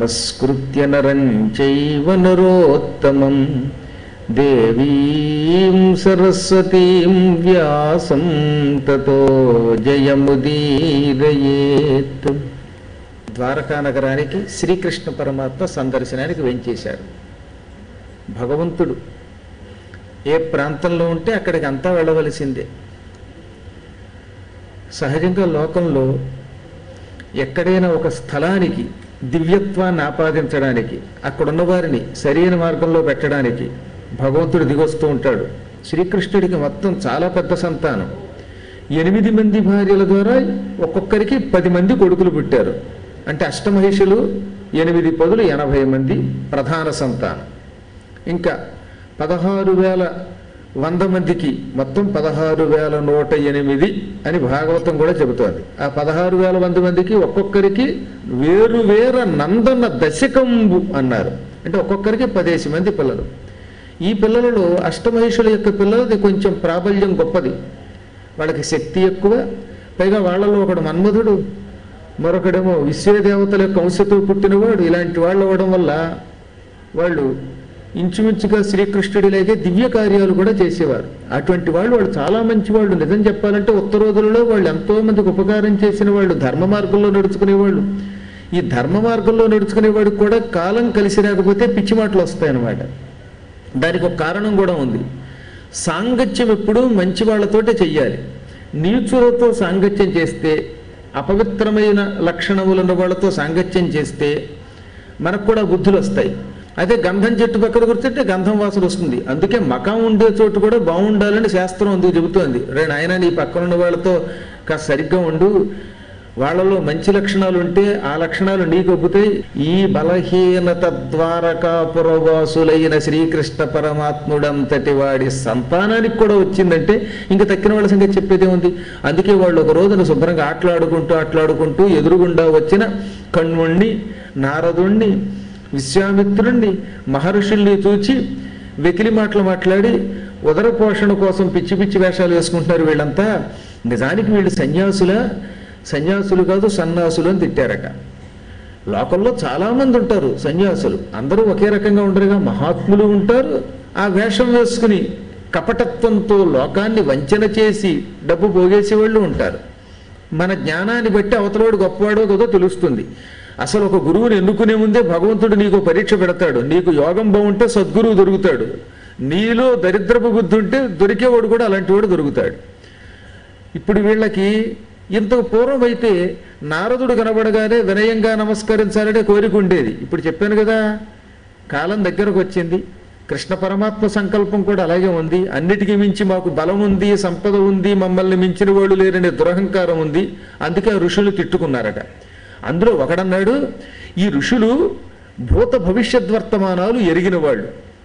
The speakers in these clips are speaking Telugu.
నమస్కృత్య నరం చైవ నరోత్తమం దేవీం సరస్వతీం వ్యాసం తతో జయముదీరయేత్ ద్వారకా నగరానికి శ్రీకృష్ణ పరమాత్మ సందర్శనానికి వెంచేశాడు భగవంతుడు ఏ ప్రాంతంలో ఉంటే అక్కడికి అంతా వెళ్ళవలసిందే సహజంగా లోకంలో ఎక్కడైనా ఒక స్థలానికి దివ్యత్వాన్ని ఆపాదించడానికి అక్కడున్న వారిని సరైన మార్గంలో పెట్టడానికి భగవంతుడు దిగొస్తూ ఉంటాడు శ్రీకృష్ణుడికి మొత్తం చాలా పెద్ద సంతానం ఎనిమిది మంది భార్యల ద్వారా ఒక్కొక్కరికి పది మంది కొడుకులు పుట్టారు అంటే అష్టమహిషులు ఎనిమిది పదులు ఎనభై మంది ప్రధాన సంతానం ఇంకా పదహారు వేల వంద మందికి మొత్తం పదహారు వేల నూట ఎనిమిది అని భాగవతం కూడా చెబుతోంది ఆ పదహారు వేల వంద మందికి ఒక్కొక్కరికి వేరు వేర నందన దశకంబు అన్నారు అంటే ఒక్కొక్కరికి పదేసి మంది పిల్లలు ఈ పిల్లలలో అష్టమహిషుల యొక్క పిల్లలది కొంచెం ప్రాబల్యం గొప్పది వాళ్ళకి శక్తి ఎక్కువ పైగా వాళ్ళలో ఒకడు మన్మధుడు మరొకడేమో విశ్వదేవతల యొక్క అంశతో పుట్టినవాడు ఇలాంటి వాళ్ళు అవ్వడం వల్ల వాళ్ళు ఇంచుమించుగా శ్రీకృష్ణుడిలాగే దివ్య కార్యాలు కూడా చేసేవారు అటువంటి వాళ్ళు వాళ్ళు చాలా మంచి వాళ్ళు నిజం చెప్పాలంటే ఉత్తరోధులలో వాళ్ళు ఎంతో మందికి ఉపకారం చేసిన వాళ్ళు ధర్మ మార్గంలో నడుచుకునేవాళ్ళు ఈ ధర్మ మార్గంలో నడుచుకునేవాడికి కూడా కాలం కలిసి రాకపోతే పిచ్చి మాటలు వస్తాయన్నమాట దానికి ఒక కారణం కూడా ఉంది సాంగత్యం ఎప్పుడూ మంచి వాళ్ళతోటే చెయ్యాలి నీచులతో సాంగత్యం చేస్తే అపవిత్రమైన లక్షణములున్న వాళ్ళతో సాంగత్యం చేస్తే మనకు కూడా బుద్ధులు వస్తాయి అదే గంధం చెట్టు పక్కన కూర్చుంటే గంధం వాసన వస్తుంది అందుకే మకం ఉండే చోటు కూడా బాగుండాలని శాస్త్రం అందుకు చెబుతోంది రే నాయన నీ పక్కన ఉన్న వాళ్ళతో కాస్త సరిగ్గా ఉండు వాళ్ళలో మంచి లక్షణాలు ఉంటే ఆ లక్షణాలు నీకు ఒప్పుతాయి ఈ బలహీనత ద్వారకాపురవాసులైన శ్రీకృష్ణ పరమాత్ముడంతటి వాడి సంతానానికి కూడా వచ్చిందంటే ఇంకా తక్కిన వాళ్ళ సంగతి చెప్పేదే ఉంది అందుకే వాళ్ళు ఒక రోజున శుభ్రంగా ఆటలాడుకుంటూ ఆటలాడుకుంటూ ఎదురుగుండా వచ్చిన కణ్వుణ్ణి నారదుణ్ణి విశ్వామిత్రుణ్ణి మహర్షుల్ని చూచి వెకిలి మాటలు మాట్లాడి ఉదర పోషణ కోసం పిచ్చి పిచ్చి వేషాలు వేసుకుంటున్నారు వీళ్ళంతా నిజానికి వీళ్ళు సన్యాసుల సన్యాసులు కాదు సన్యాసులు అని తిట్టారట లోకంలో చాలామంది ఉంటారు సన్యాసులు అందరూ ఒకే రకంగా ఉండరుగా మహాత్ములు ఉంటారు ఆ వేషం వేసుకుని కపటత్వంతో లోకాన్ని వంచన చేసి డబ్బు పోగేసే వాళ్ళు ఉంటారు మన జ్ఞానాన్ని బట్టి అవతలవాడు గొప్పవాడో కదో తెలుస్తుంది అసలు ఒక గురువుని ఎన్నుకునే ముందే భగవంతుడు నీకు పరీక్ష పెడతాడు నీకు యోగం బాగుంటే సద్గురువు దొరుకుతాడు నీలో దరిద్రపు బుద్ధి ఉంటే దొరికేవాడు కూడా అలాంటి వాడు దొరుకుతాడు ఇప్పుడు వీళ్ళకి ఇంతకు పూర్వం అయితే నారదుడు కనబడగానే వినయంగా నమస్కరించాలనే కోరిక ఉండేది ఇప్పుడు చెప్పాను కదా కాలం దగ్గరకు వచ్చింది కృష్ణ పరమాత్మ సంకల్పం కూడా అలాగే ఉంది అన్నిటికీ మించి మాకు బలం ఉంది సంపద ఉంది మమ్మల్ని మించిన వాళ్ళు లేరనే దురహంకారం ఉంది అందుకే ఆ ఋషులు తిట్టుకున్నారట అందులో ఒకడన్నాడు ఈ ఋషులు భూత భవిష్యత్ వర్తమానాలు ఎరిగిన వాళ్ళు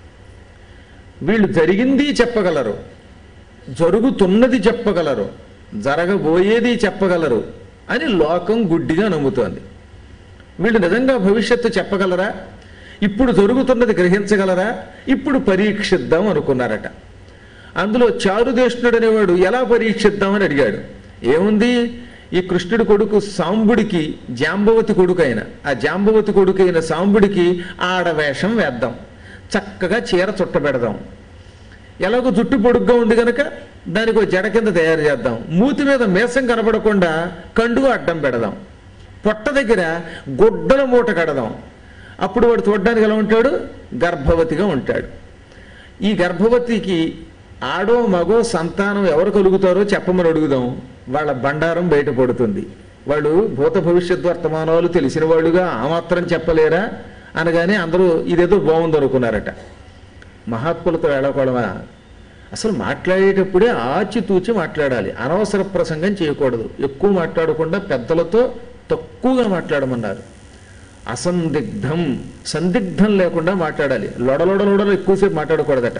వీళ్ళు జరిగింది చెప్పగలరు జరుగుతున్నది చెప్పగలరు జరగబోయేది చెప్పగలరు అని లోకం గుడ్డిగా నమ్ముతోంది వీళ్ళు నిజంగా భవిష్యత్తు చెప్పగలరా ఇప్పుడు జరుగుతున్నది గ్రహించగలరా ఇప్పుడు పరీక్షిద్దాం అనుకున్నారట అందులో చారుదేష్ణుడు అనేవాడు ఎలా పరీక్షిద్దామని అడిగాడు ఏముంది ఈ కృష్ణుడి కొడుకు సాంబుడికి జాంబవతి కొడుకు అయిన ఆ జాంబవతి కొడుకు అయిన సాంబుడికి ఆడవేషం వేద్దాం చక్కగా చీర చుట్టబెడదాం ఎలాగో జుట్టు పొడుగ్గా ఉంది కనుక దానికి ఒక జడ కింద తయారు చేద్దాం మూతి మీద మేసం కనబడకుండా కండువ అడ్డం పెడదాం పొట్ట దగ్గర గుడ్డల మూట కడదాం అప్పుడు వాడు చూడడానికి ఎలా ఉంటాడు గర్భవతిగా ఉంటాడు ఈ గర్భవతికి ఆడో మగో సంతానం ఎవరు కలుగుతారో చెప్పమని అడుగుదాం వాళ్ళ బండారం బయటపడుతుంది వాళ్ళు భూత భవిష్యత్ వర్తమానాలు తెలిసిన వాళ్ళుగా ఆ మాత్రం చెప్పలేరా అనగానే అందరూ ఇదేదో బాగుంది అనుకున్నారట మహాత్ములతో వెళ్ళకూడమా అసలు మాట్లాడేటప్పుడే ఆచితూచి మాట్లాడాలి అనవసర ప్రసంగం చేయకూడదు ఎక్కువ మాట్లాడకుండా పెద్దలతో తక్కువగా మాట్లాడమన్నారు అసందిగ్ధం సందిగ్ధం లేకుండా మాట్లాడాలి లొడలొడ లొడలు ఎక్కువసేపు మాట్లాడకూడదట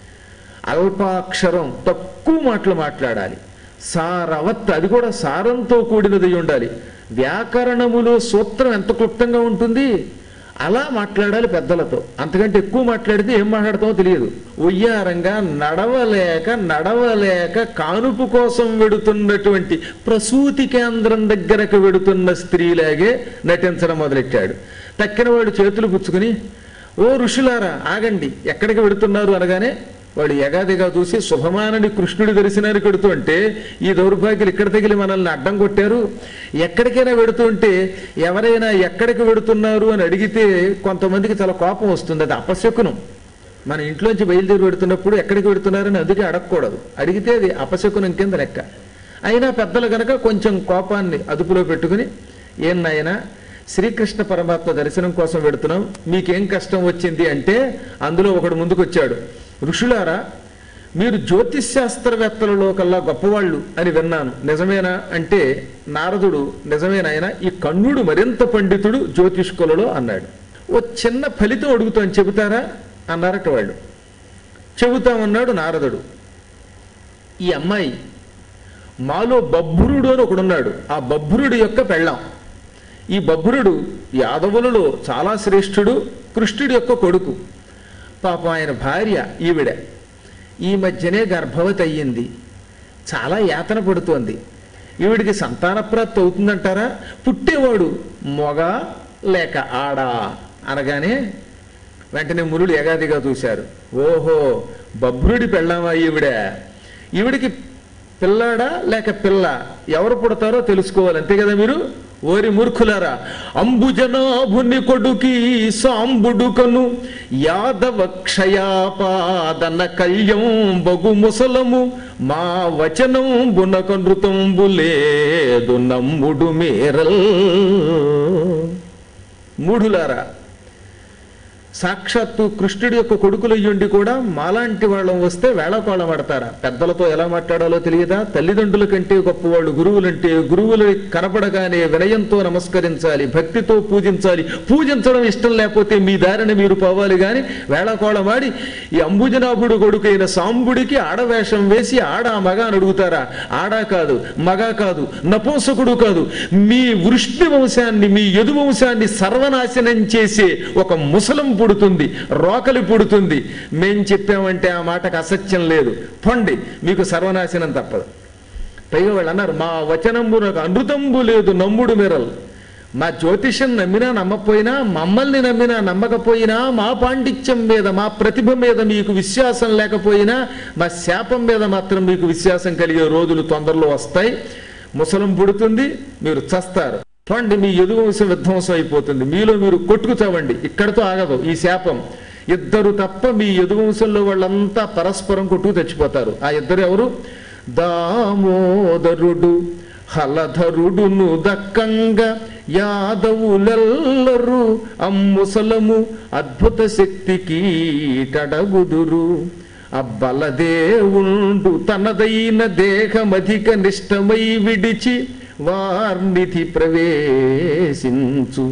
అల్పాక్షరం తక్కువ మాటలు మాట్లాడాలి సారవత్ అది కూడా సారంతో కూడినది ఉండాలి వ్యాకరణములో సూత్రం ఎంత క్లుప్తంగా ఉంటుంది అలా మాట్లాడాలి పెద్దలతో అంతకంటే ఎక్కువ మాట్లాడితే ఏం మాట్లాడతామో తెలియదు ఉయ్యారంగా నడవలేక నడవలేక కానుపు కోసం వెడుతున్నటువంటి ప్రసూతి కేంద్రం దగ్గరకు వెడుతున్న స్త్రీలాగే నటించడం మొదలెట్టాడు తక్కినవాడు చేతులు పుచ్చుకుని ఓ ఋషులారా ఆగండి ఎక్కడికి వెడుతున్నారు అనగానే వాడు ఎగాదిగా చూసి శుభమానని కృష్ణుడి దర్శనానికి వెడుతూ అంటే ఈ దౌర్భాగ్యులు ఇక్కడ తగిలి మనల్ని అడ్డం కొట్టారు ఎక్కడికైనా వెడుతూ ఉంటే ఎవరైనా ఎక్కడికి వెడుతున్నారు అని అడిగితే కొంతమందికి చాలా కోపం వస్తుంది అది అపశకునం మన ఇంట్లోంచి బయలుదేరి పెడుతున్నప్పుడు ఎక్కడికి పెడుతున్నారని అందుకే అడగకూడదు అడిగితే అది అపశకునం కింద లెక్క అయినా పెద్దలు గనక కొంచెం కోపాన్ని అదుపులో పెట్టుకుని ఏం నాయనా శ్రీకృష్ణ పరమాత్మ దర్శనం కోసం పెడుతున్నాం మీకేం కష్టం వచ్చింది అంటే అందులో ఒకడు ముందుకొచ్చాడు ఋషులారా మీరు జ్యోతిష్ శాస్త్రవేత్తలలో కల్లా గొప్పవాళ్ళు అని విన్నాను నిజమేనా అంటే నారదుడు నిజమేనాయన ఈ కన్నుడు మరింత పండితుడు జ్యోతిష్కులలో అన్నాడు ఓ చిన్న ఫలితం అడుగుతాను చెబుతారా అన్నారట వాళ్ళు చెబుతామన్నాడు నారదుడు ఈ అమ్మాయి మాలో బభ్రుడు అని ఒకడున్నాడు ఆ బభ్రుడి యొక్క పెళ్ళాం ఈ బభ్రుడు యాదవులలో చాలా శ్రేష్ఠుడు కృష్ణుడి యొక్క కొడుకు పాపం ఆయన భార్య ఈవిడ ఈ మధ్యనే గర్భవతి అయ్యింది చాలా యాతన పడుతోంది ఈవిడికి సంతానప్రాప్తి అవుతుందంటారా పుట్టేవాడు మొగ లేక ఆడా అనగానే వెంటనే మురుడు ఎగాదిగా చూశారు ఓహో బభ్రుడి పెళ్ళామా ఈవిడ ఈవిడికి పిల్లాడా లేక పిల్ల ఎవరు పుడతారో తెలుసుకోవాలి అంతే కదా మీరు ఓరి మూర్ఖులారా అంబుజనాభుని కొడుకి సాంబుడుకను యాదవ క్షయాపాదన కళ్యం బగు ముసలము మా వచనం బునకనృతంబు లేదు నమ్ముడు మేరల్ మూఢులారా సాక్షాత్తు కృష్ణుడి యొక్క కొడుకులయ్యుండి కూడా మాలాంటి వాళ్ళం వస్తే వేళకోళం ఆడతారా పెద్దలతో ఎలా మాట్లాడాలో తెలియదా తల్లిదండ్రుల కంటే గొప్పవాళ్ళు గురువులంటే గురువులు కనపడగానే వినయంతో నమస్కరించాలి భక్తితో పూజించాలి పూజించడం ఇష్టం లేకపోతే మీ దారిని మీరు పోవాలి కానీ వేళకోళం ఆడి ఈ అంబుజనాభుడు కొడుకైన సాంబుడికి ఆడవేషం వేసి ఆడ మగ అని అడుగుతారా ఆడా కాదు మగ కాదు నపుంసకుడు కాదు మీ వృష్టి వంశాన్ని మీ యదు వంశాన్ని సర్వనాశనం చేసే ఒక ముసలం పుడుతుంది రోకలి పుడుతుంది మేం చెప్పామంటే ఆ మాటకు అసత్యం లేదు పొండి మీకు సర్వనాశనం తప్పదు పైగా వాళ్ళు అన్నారు మా వచనంబు నాకు అనృతంబు లేదు నమ్ముడు మెరల్ మా జ్యోతిషం నమ్మినా నమ్మకపోయినా మమ్మల్ని నమ్మినా నమ్మకపోయినా మా పాండిత్యం మీద మా ప్రతిభ మీద మీకు విశ్వాసం లేకపోయినా మా శాపం మీద మాత్రం మీకు విశ్వాసం కలిగే రోజులు తొందరలో వస్తాయి ముసలం పుడుతుంది మీరు చస్తారు పండి మీ యదువంశం విధ్వంసం అయిపోతుంది మీలో మీరు కొట్టుకు చావండి ఇక్కడతో ఆగదు ఈ శాపం ఇద్దరు తప్ప మీ యదువంశంలో వాళ్ళంతా పరస్పరం కొట్టుకు తెచ్చిపోతారు ఆ ఇద్దరు ఎవరు దామోదరుడు హలధరుడును దక్కంగా యాదవులెల్లరూ అమ్ముసలము అద్భుత శక్తికి టడగుదురు అబ్బలదేవుండు తనదైన దేహమధిక నిష్టమై విడిచి వార్నిధి ప్రవేశించు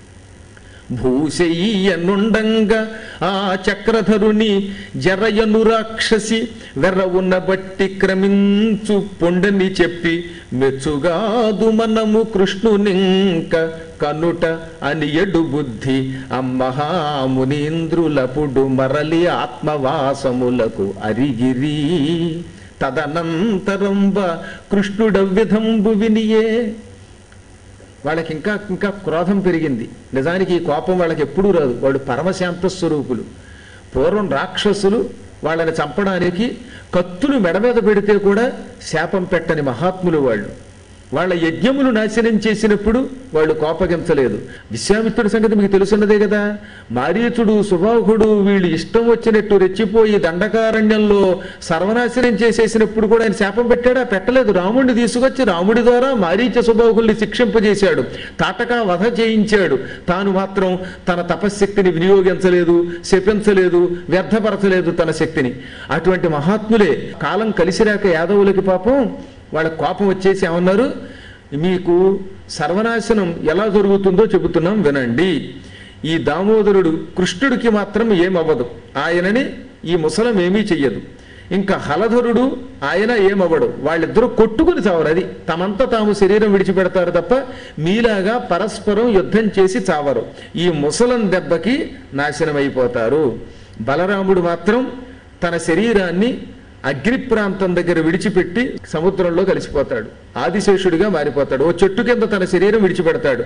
భూషయ్యనుండంగా ఆ చక్రధరుని జరయను రాక్షసి వెర్రవున్న బట్టి క్రమించు పొండని చెప్పి మెచ్చుగాదు మనము కృష్ణునింక కనుట అని ఎడు బుద్ధి అమ్మహామునీంద్రులపుడు మరలి ఆత్మవాసములకు అరిగిరి తదనంతరంబ కృష్ణుడవ్యధంబు వినియే వాళ్ళకి ఇంకా ఇంకా క్రోధం పెరిగింది నిజానికి ఈ కోపం వాళ్ళకి ఎప్పుడూ రాదు వాళ్ళు పరమశాంత స్వరూపులు పూర్వం రాక్షసులు వాళ్ళని చంపడానికి కత్తులు మెడ మీద పెడితే కూడా శాపం పెట్టని మహాత్ములు వాళ్ళు వాళ్ళ యజ్ఞములు నాశనం చేసినప్పుడు వాళ్ళు కోపగించలేదు విశ్వామిత్రుడి సంగతి మీకు తెలుసున్నదే కదా మారీచుడు సుబాహుడు వీళ్ళు ఇష్టం వచ్చినట్టు రెచ్చిపోయి దండకారణ్యంలో సర్వనాశనం చేసేసినప్పుడు కూడా ఆయన శాపం పెట్టాడా పెట్టలేదు రాముడిని తీసుకొచ్చి రాముడి ద్వారా మారీచ సుబాహుల్ని శిక్షింపజేశాడు తాటకా వధ చేయించాడు తాను మాత్రం తన తపశ్శక్తిని వినియోగించలేదు శపించలేదు వ్యర్థపరచలేదు తన శక్తిని అటువంటి మహాత్ములే కాలం కలిసిరాక యాదవులకి పాపం వాళ్ళ కోపం వచ్చేసి ఏమన్నారు మీకు సర్వనాశనం ఎలా జరుగుతుందో చెబుతున్నాం వినండి ఈ దామోదరుడు కృష్ణుడికి మాత్రం ఏమవ్వదు ఆయనని ఈ ముసలం ఏమీ చెయ్యదు ఇంకా హలధరుడు ఆయన ఏమవ్వడు వాళ్ళిద్దరూ కొట్టుకుని చావరు అది తమంతా తాము శరీరం విడిచిపెడతారు తప్ప మీలాగా పరస్పరం యుద్ధం చేసి చావరు ఈ ముసలం దెబ్బకి నాశనం అయిపోతారు బలరాముడు మాత్రం తన శరీరాన్ని అగ్ని ప్రాంతం దగ్గర విడిచిపెట్టి సముద్రంలో కలిసిపోతాడు ఆదిశేషుడిగా మారిపోతాడు ఓ చెట్టు కింద తన శరీరం విడిచిపెడతాడు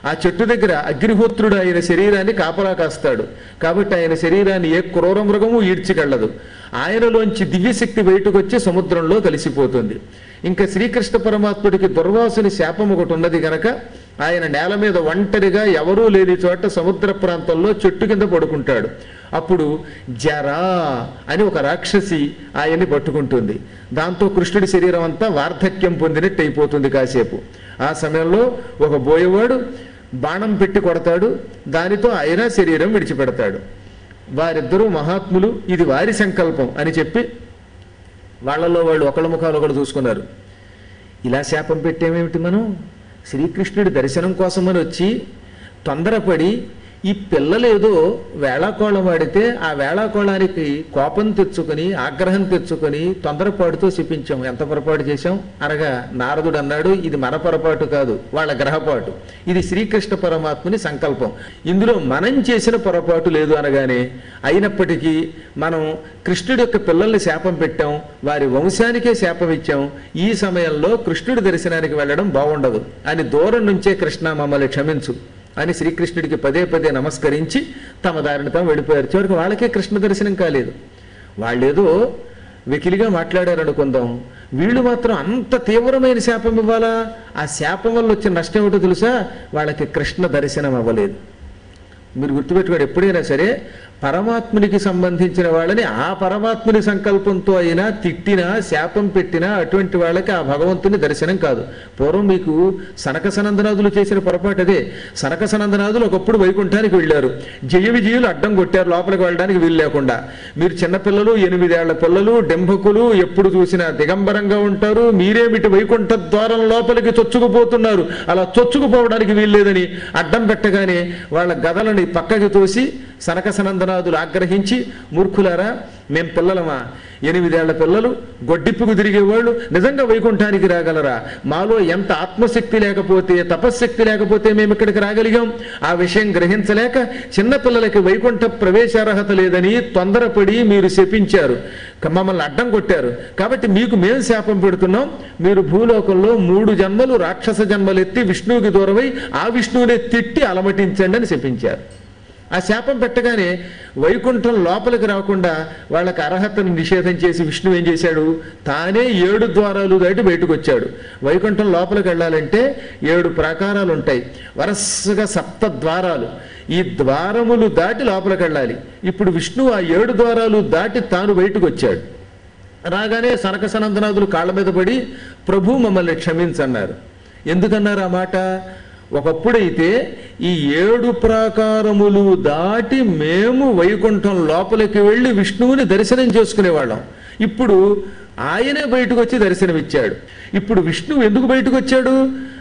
ఆ చెట్టు దగ్గర అగ్నిహోత్రుడు ఆయన శరీరాన్ని కాపలా కాస్తాడు కాబట్టి ఆయన శరీరాన్ని ఏ క్రూర మృగము ఈడ్చికెళ్ళదు ఆయనలోంచి దివ్యశక్తి బయటకు వచ్చి సముద్రంలో కలిసిపోతుంది ఇంకా శ్రీకృష్ణ పరమాత్ముడికి దుర్వాసుని శాపం ఒకటి ఉన్నది గనక ఆయన నేల మీద ఒంటరిగా ఎవరూ లేని చోట సముద్ర ప్రాంతంలో చెట్టు కింద పడుకుంటాడు అప్పుడు జరా అని ఒక రాక్షసి ఆయన్ని పట్టుకుంటుంది దాంతో కృష్ణుడి శరీరం అంతా వార్ధక్యం పొందినట్టు అయిపోతుంది కాసేపు ఆ సమయంలో ఒక బోయవాడు బాణం పెట్టి కొడతాడు దానితో ఆయన శరీరం విడిచిపెడతాడు వారిద్దరూ మహాత్ములు ఇది వారి సంకల్పం అని చెప్పి వాళ్ళలో వాళ్ళు ఒకళ్ళ ముఖాలు ఒకళ్ళు చూసుకున్నారు ఇలా శాపం పెట్టేమేమిటి మనం శ్రీకృష్ణుడి దర్శనం కోసమని వచ్చి తొందరపడి ఈ పిల్లలేదో వేళాకోళం వాడితే ఆ వేళాకోళానికి కోపం తెచ్చుకొని ఆగ్రహం తెచ్చుకొని తొందరపాటుతో శపించాం ఎంత పొరపాటు చేశాం అనగా నారదుడు అన్నాడు ఇది మన పొరపాటు కాదు వాళ్ళ గ్రహపాటు ఇది శ్రీకృష్ణ పరమాత్మని సంకల్పం ఇందులో మనం చేసిన పొరపాటు లేదు అనగానే అయినప్పటికీ మనం కృష్ణుడి యొక్క పిల్లల్ని శాపం పెట్టాం వారి వంశానికే శాపం ఇచ్చాం ఈ సమయంలో కృష్ణుడి దర్శనానికి వెళ్ళడం బాగుండదు అని దూరం నుంచే కృష్ణ మమ్మల్ని క్షమించు అని శ్రీకృష్ణుడికి పదే పదే నమస్కరించి తమ దారిని తాము వెళ్ళిపోయారు చివరికి వాళ్ళకే కృష్ణ దర్శనం కాలేదు వాళ్ళేదో వెకిలిగా మాట్లాడారు అనుకుందాం వీళ్ళు మాత్రం అంత తీవ్రమైన శాపం ఇవ్వాలా ఆ శాపం వల్ల వచ్చిన నష్టం ఏమిటో తెలుసా వాళ్ళకి కృష్ణ దర్శనం అవ్వలేదు మీరు గుర్తుపెట్టుకోండి ఎప్పుడైనా సరే పరమాత్మునికి సంబంధించిన వాళ్ళని ఆ పరమాత్ముని సంకల్పంతో అయినా తిట్టినా శాపం పెట్టినా అటువంటి వాళ్ళకి ఆ భగవంతుని దర్శనం కాదు పూర్వం మీకు సనక సనందనాదులు చేసిన పొరపాటు అదే సనక సనందనాదులు ఒకప్పుడు వైకుంఠానికి వెళ్ళారు జయ విజయులు అడ్డం కొట్టారు లోపలికి వెళ్ళడానికి వీలు లేకుండా మీరు చిన్నపిల్లలు ఎనిమిదేళ్ల పిల్లలు డెంభకులు ఎప్పుడు చూసినా దిగంబరంగా ఉంటారు మీరేమిటి వైకుంఠ ద్వారం లోపలికి చొచ్చుకుపోతున్నారు అలా చొచ్చుకుపోవడానికి వీల్లేదని అడ్డం పెట్టగానే వాళ్ళ గదలని పక్కకి తోసి సనక సనందనాదులు ఆగ్రహించి మూర్ఖులారా మేం పిల్లలమా ఎనిమిదేళ్ల పిల్లలు గొడ్డిప్పుకు తిరిగేవాళ్ళు నిజంగా వైకుంఠానికి రాగలరా మాలో ఎంత ఆత్మశక్తి లేకపోతే తపశ్శక్తి లేకపోతే మేము ఇక్కడికి రాగలిగాం ఆ విషయం గ్రహించలేక చిన్నపిల్లలకి వైకుంఠ ప్రవేశార్హత లేదని తొందరపడి మీరు శపించారు క- మమ్మల్ని అడ్డం కొట్టారు కాబట్టి మీకు మేము శాపం పెడుతున్నాం మీరు భూలోకంలో మూడు జన్మలు రాక్షస జన్మలు ఎత్తి విష్ణువుకి దూరమై ఆ విష్ణువునే తిట్టి అలమటించండి అని శపించారు ఆ శాపం పెట్టగానే వైకుంఠం లోపలికి రాకుండా వాళ్ళకి అర్హతను నిషేధం చేసి విష్ణువు ఏం చేశాడు తానే ఏడు ద్వారాలు దాటి బయటకు వచ్చాడు వైకుంఠం లోపలికి వెళ్ళాలంటే ఏడు ప్రాకారాలు ఉంటాయి వరసగా సప్త ద్వారాలు ఈ ద్వారములు దాటి లోపలికి వెళ్ళాలి ఇప్పుడు విష్ణువు ఆ ఏడు ద్వారాలు దాటి తాను బయటకు వచ్చాడు రాగానే సనక సనందనాథులు కాళ్ళ మీద పడి ప్రభు మమ్మల్ని క్షమించన్నారు ఎందుకన్నారు ఆ మాట ఒకప్పుడైతే ఈ ఏడు ప్రాకారములు దాటి మేము వైకుంఠం లోపలికి వెళ్ళి విష్ణువుని దర్శనం చేసుకునేవాళ్ళం ఇప్పుడు ఆయనే బయటకు వచ్చి దర్శనమిచ్చాడు ఇప్పుడు విష్ణువు ఎందుకు బయటకు వచ్చాడు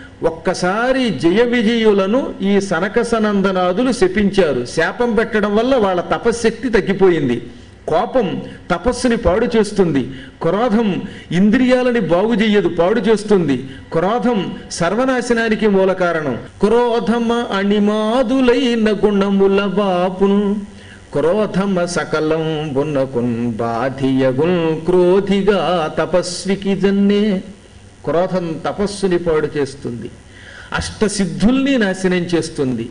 ఒక్కసారి జయ విజయులను ఈ సనక సనందనాదులు శపించారు శాపం పెట్టడం వల్ల వాళ్ళ తపశ్శక్తి తగ్గిపోయింది కోపం తపస్సుని పాడు చేస్తుంది క్రోధం ఇంద్రియాలని బాగు చెయ్యదు పాడు చేస్తుంది క్రోధం సర్వనాశనానికి మూల కారణం క్రోధమ అణిమాదులైన గుణముల బాపును క్రోధమ సకలం బున్నకున్ బాధియగున్ క్రోధిగా తపస్వికి జన్నే క్రోధం తపస్సుని పాడు చేస్తుంది అష్టసిద్ధుల్ని నాశనం చేస్తుంది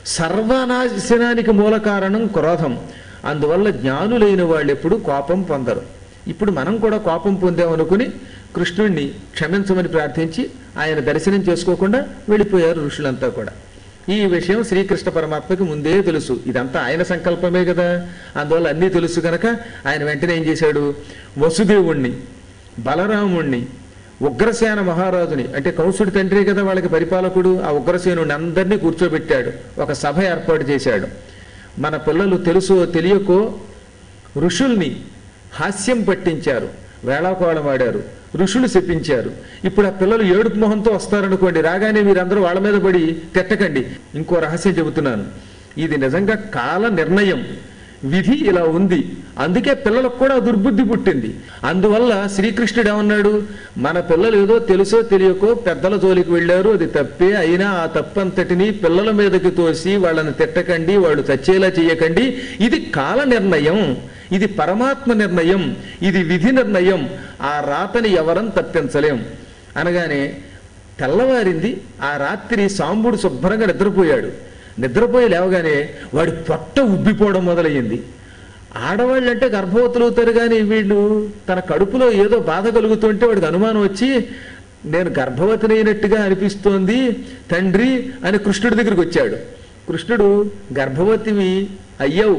సర్వనాశనానికి మూల కారణం క్రోధం అందువల్ల జ్ఞానులైన వాళ్ళు ఎప్పుడు కోపం పొందరు ఇప్పుడు మనం కూడా కోపం పొందామనుకుని కృష్ణుణ్ణి క్షమించమని ప్రార్థించి ఆయన దర్శనం చేసుకోకుండా వెళ్ళిపోయారు ఋషులంతా కూడా ఈ విషయం శ్రీకృష్ణ పరమాత్మకి ముందే తెలుసు ఇదంతా ఆయన సంకల్పమే కదా అందువల్ల అన్నీ తెలుసు కనుక ఆయన వెంటనే ఏం చేశాడు వసుదేవుణ్ణి బలరాముణ్ణి ఉగ్రసేన మహారాజుని అంటే కంసుడి తండ్రి కదా వాళ్ళకి పరిపాలకుడు ఆ ఉగ్రసేనుడిని అందరినీ కూర్చోబెట్టాడు ఒక సభ ఏర్పాటు చేశాడు మన పిల్లలు తెలుసో తెలియకో ఋషుల్ని హాస్యం పట్టించారు వేళాకోళం ఆడారు ఋషులు శపించారు ఇప్పుడు ఆ పిల్లలు ఏడుపు మొహంతో వస్తారనుకోండి రాగానే మీరందరూ వాళ్ళ మీద పడి తిట్టకండి ఇంకో రహస్యం చెబుతున్నాను ఇది నిజంగా కాల నిర్ణయం విధి ఇలా ఉంది అందుకే పిల్లలకు కూడా దుర్బుద్ధి పుట్టింది అందువల్ల శ్రీకృష్ణుడు ఏమన్నాడు మన పిల్లలు ఏదో తెలుసో తెలియకో పెద్దల జోలికి వెళ్ళారు అది తప్పే అయినా ఆ తప్పంతటిని పిల్లల మీదకి తోసి వాళ్ళని తిట్టకండి వాళ్ళు చచ్చేలా చేయకండి ఇది కాల నిర్ణయం ఇది పరమాత్మ నిర్ణయం ఇది విధి నిర్ణయం ఆ రాతని ఎవరం తప్పించలేం అనగానే తెల్లవారింది ఆ రాత్రి సాంబుడు శుభ్రంగా నిద్రపోయాడు నిద్రపోయి లేవగానే వాడి పొట్ట ఉబ్బిపోవడం మొదలయ్యింది ఆడవాళ్ళు అంటే గర్భవతులు అవుతారు కానీ వీళ్ళు తన కడుపులో ఏదో బాధ కలుగుతుంటే వాడికి అనుమానం వచ్చి నేను గర్భవతిని అయినట్టుగా అనిపిస్తోంది తండ్రి అని కృష్ణుడి దగ్గరికి వచ్చాడు కృష్ణుడు గర్భవతివి అయ్యావు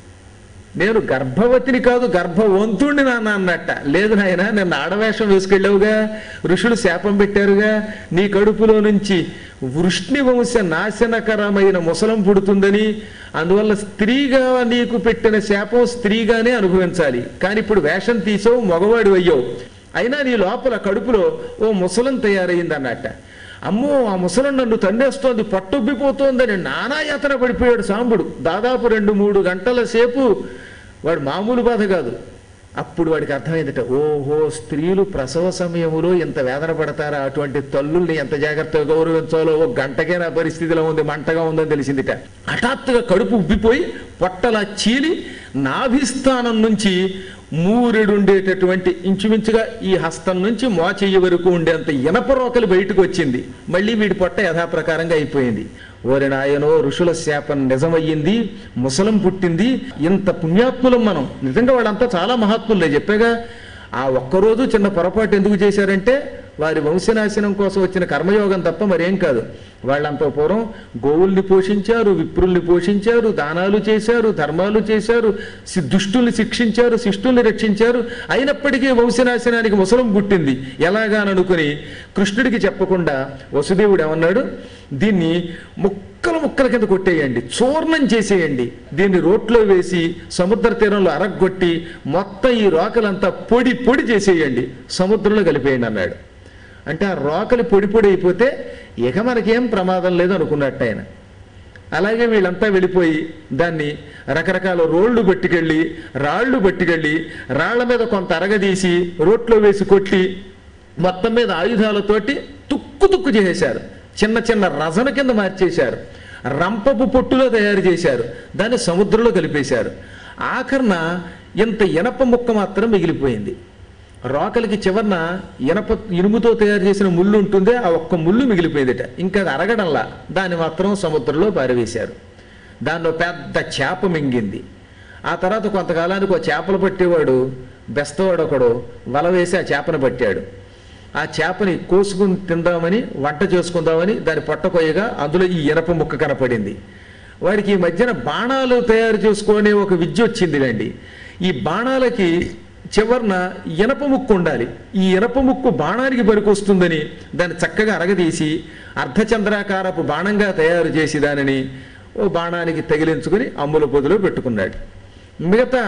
నేను గర్భవతిని కాదు గర్భవంతుణ్ణి నాన్న అన్నట్ట లేదు నాయన నేను ఆడవేషం వేసుకెళ్ళావుగా ఋషులు శాపం పెట్టారుగా నీ కడుపులో నుంచి వృష్ణి వంశ నాశనకరమైన ముసలం పుడుతుందని అందువల్ల స్త్రీగా నీకు పెట్టిన శాపం స్త్రీగానే అనుభవించాలి కానీ ఇప్పుడు వేషం తీసావు మగవాడు అయ్యావు అయినా నీ లోపల కడుపులో ఓ ముసలం తయారైంది అన్నట్ట అమ్మో ఆ ముసలం నన్ను తండేస్తోంది పట్టుబ్బిపోతోందని నానా యాతన పడిపోయాడు సాంబుడు దాదాపు రెండు మూడు గంటల సేపు వాడు మామూలు బాధ కాదు అప్పుడు వాడికి అర్థమైందట ఓహో స్త్రీలు ప్రసవ సమయంలో ఎంత వేదన పడతారా అటువంటి తల్లుల్ని ఎంత జాగ్రత్తగా గౌరవించాలో ఒక గంటకే నా పరిస్థితిలో ఉంది మంటగా ఉందని తెలిసిందిట హఠాత్తుగా కడుపు ఉబ్బిపోయి పొట్టలా చీలి నాభిస్థానం నుంచి మూరెడుండేటటువంటి ఇంచుమించుగా ఈ హస్తం నుంచి మోచెయ్యి వరకు ఉండేంత ఇనప రోకలు బయటకు వచ్చింది మళ్ళీ వీడి పొట్ట యథాప్రకారంగా అయిపోయింది ఓరి నాయనో ఋషుల శాపం నిజమయ్యింది ముసలం పుట్టింది ఇంత పుణ్యాత్ములం మనం నిజంగా వాళ్ళంతా చాలా మహాత్ములే చెప్పాగా ఆ ఒక్కరోజు చిన్న పొరపాటు ఎందుకు చేశారంటే వారి వంశనాశనం కోసం వచ్చిన కర్మయోగం తప్ప మరేం కాదు వాళ్ళంత పూర్వం గోవుల్ని పోషించారు విప్రుల్ని పోషించారు దానాలు చేశారు ధర్మాలు చేశారు సి- దుష్టుల్ని శిక్షించారు శిష్టుల్ని రక్షించారు అయినప్పటికీ వంశనాశనానికి ముసలం పుట్టింది ఎలాగాననుకుని కృష్ణుడికి చెప్పకుండా వసుదేవుడు ఏమన్నాడు దీన్ని ముక్కలు ముక్కల కింద కొట్టేయండి చూర్ణం చేసేయండి దీన్ని రోట్లో వేసి సముద్ర తీరంలో అరగ్గొట్టి మొత్తం ఈ రోకలంతా పొడి పొడి చేసేయండి సముద్రంలో కలిపేయండి అన్నాడు అంటే ఆ రోకలి పొడి పొడి అయిపోతే ఇక మనకేం ప్రమాదం లేదు అనుకున్నట్టు ఆయన అలాగే వీళ్ళంతా వెళ్ళిపోయి దాన్ని రకరకాల రోళ్ళు పట్టుకెళ్ళి రాళ్ళు పట్టుకెళ్ళి రాళ్ల మీద కొంత అరగదీసి రోట్లో వేసి కొట్టి మొత్తం మీద ఆయుధాలతోటి తుక్కు తుక్కు చేసేశారు చిన్న చిన్న రజన కింద మార్చేశారు రంపపు పొట్టులో తయారు చేశారు దాన్ని సముద్రంలో కలిపేశారు ఆఖరణ ఇంత ఇనప ముక్క మాత్రం మిగిలిపోయింది రోకలికి చివరన ఇనప ఇనుముతో తయారు చేసిన ముళ్ళు ఉంటుందే ఆ ఒక్క ముళ్ళు మిగిలిపోయిందిట ఇంకా అది అరగడంలా దాన్ని మాత్రం సముద్రంలో పారవేశారు దానిలో పెద్ద చేప మింగింది ఆ తర్వాత కొంతకాలానికి ఒక చేపలు పట్టేవాడు బెస్తవాడు ఒకడు వల వేసి ఆ చేపను పట్టాడు ఆ చేపని కోసుకుని తిందామని వంట చేసుకుందామని దాని పొట్ట కొయ్యగా అందులో ఈ ఇనప ముక్క కనపడింది వాడికి ఈ మధ్యన బాణాలు తయారు చేసుకునే ఒక విద్య వచ్చిందిలేండి ఈ బాణాలకి చివరన ఇనప ముక్కు ఉండాలి ఈ ఇనప ముక్కు బాణానికి పనికొస్తుందని దాన్ని చక్కగా అరగదీసి అర్ధచంద్రాకారపు బాణంగా తయారు చేసి దానిని ఓ బాణానికి తగిలించుకుని అమ్ముల పొదిలో పెట్టుకున్నాడు మిగతా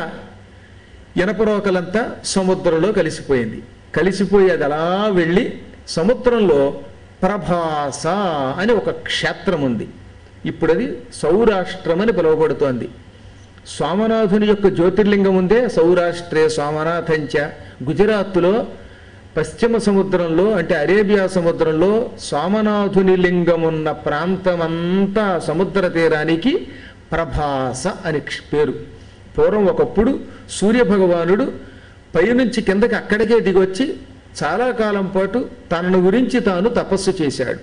ఇనప రోకలంతా సముద్రంలో కలిసిపోయింది కలిసిపోయి అది అలా వెళ్ళి సముద్రంలో ప్రభాస అని ఒక క్షేత్రం ఉంది ఇప్పుడు అది సౌరాష్ట్రం అని పిలువబడుతోంది సోమనాథుని యొక్క జ్యోతిర్లింగం ఉందే సౌరాష్ట్రే సోమనాథంచ గుజరాత్లో పశ్చిమ సముద్రంలో అంటే అరేబియా సముద్రంలో సోమనాథుని లింగం ఉన్న ప్రాంతమంతా సముద్ర తీరానికి ప్రభాస అని క్ష- పేరు పూర్వం ఒకప్పుడు సూర్యభగవానుడు పైనుంచి కిందకి అక్కడికే దిగొచ్చి చాలా కాలం పాటు తనను గురించి తాను తపస్సు చేశాడు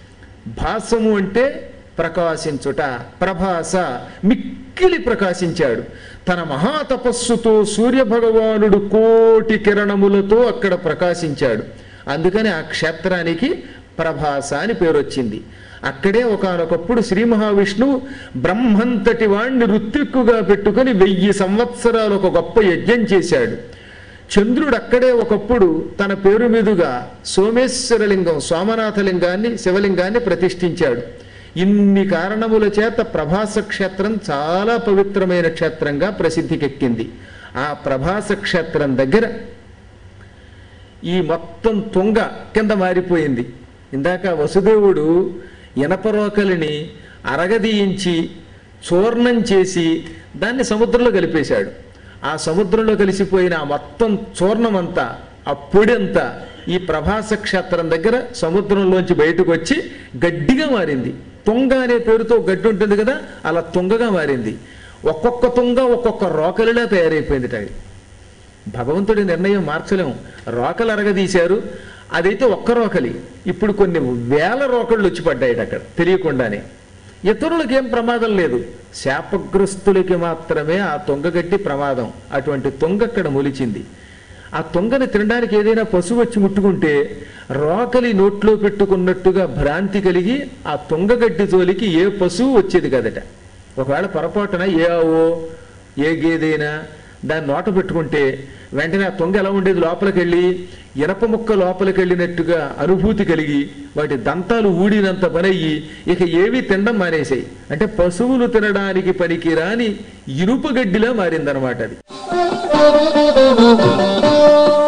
భాసము అంటే ప్రకాశించుట ప్రభాస మిక్కిలి ప్రకాశించాడు తన మహాతపస్సుతో సూర్యభగవానుడు కోటి కిరణములతో అక్కడ ప్రకాశించాడు అందుకని ఆ క్షేత్రానికి ప్రభాస అని పేరు వచ్చింది అక్కడే ఒకనొకప్పుడు శ్రీ మహావిష్ణువు బ్రహ్మంతటి వాణ్ణి రుత్తిక్కుగా పెట్టుకొని వెయ్యి సంవత్సరాలు ఒక గొప్ప యజ్ఞం చేశాడు చంద్రుడు అక్కడే ఒకప్పుడు తన పేరు మీదుగా సోమేశ్వరలింగం సోమనాథలింగాన్ని శివలింగాన్ని ప్రతిష్ఠించాడు ఇన్ని కారణముల చేత ప్రభాస క్షేత్రం చాలా పవిత్రమైన క్షేత్రంగా ప్రసిద్ధికెక్కింది ఆ ప్రభాస క్షేత్రం దగ్గర ఈ మొత్తం తుంగ కింద మారిపోయింది ఇందాక వసుదేవుడు ఇనపరోకలిని అరగదీయించి చూర్ణం చేసి దాన్ని సముద్రంలో కలిపేశాడు ఆ సముద్రంలో కలిసిపోయిన ఆ మొత్తం చూర్ణమంతా ఆ పొడి అంతా ఈ ప్రభాస క్షేత్రం దగ్గర సముద్రంలోంచి బయటకు వచ్చి గడ్డిగా మారింది తుంగ అనే పేరుతో గడ్డి ఉంటుంది కదా అలా తుంగగా మారింది ఒక్కొక్క తుంగ ఒక్కొక్క రోకలిలా తయారైపోయింది అది భగవంతుడి నిర్ణయం మార్చలేం రోకలు అరగదీశారు అదైతే ఒక్క రోకలి ఇప్పుడు కొన్ని వేల రోకళ్ళు వచ్చి పడ్డాయి అక్కడ తెలియకుండానే ఇతరులకి ఏం ప్రమాదం లేదు శాపగ్రస్తులకి మాత్రమే ఆ తొంగగట్టి ప్రమాదం అటువంటి తొంగ అక్కడ మొలిచింది ఆ తొంగని తినడానికి ఏదైనా పశువు వచ్చి ముట్టుకుంటే రోకలి నోట్లో పెట్టుకున్నట్టుగా భ్రాంతి కలిగి ఆ తొంగగడ్డి జోలికి ఏ పశువు వచ్చేది కదట ఒకవేళ పొరపాటున ఏ ఆవో ఏ గేదైనా దాన్ని నోట పెట్టుకుంటే వెంటనే ఆ తొంగ ఎలా ఉండేది లోపలికి వెళ్ళి ఇనప ముక్క లోపలికి వెళ్ళినట్టుగా అనుభూతి కలిగి వాటి దంతాలు ఊడినంత పనయ్యి ఇక ఏవి తినడం మానేసాయి అంటే పశువులు తినడానికి పనికిరాని ఇనుప గడ్డిలా మారిందనమాట అది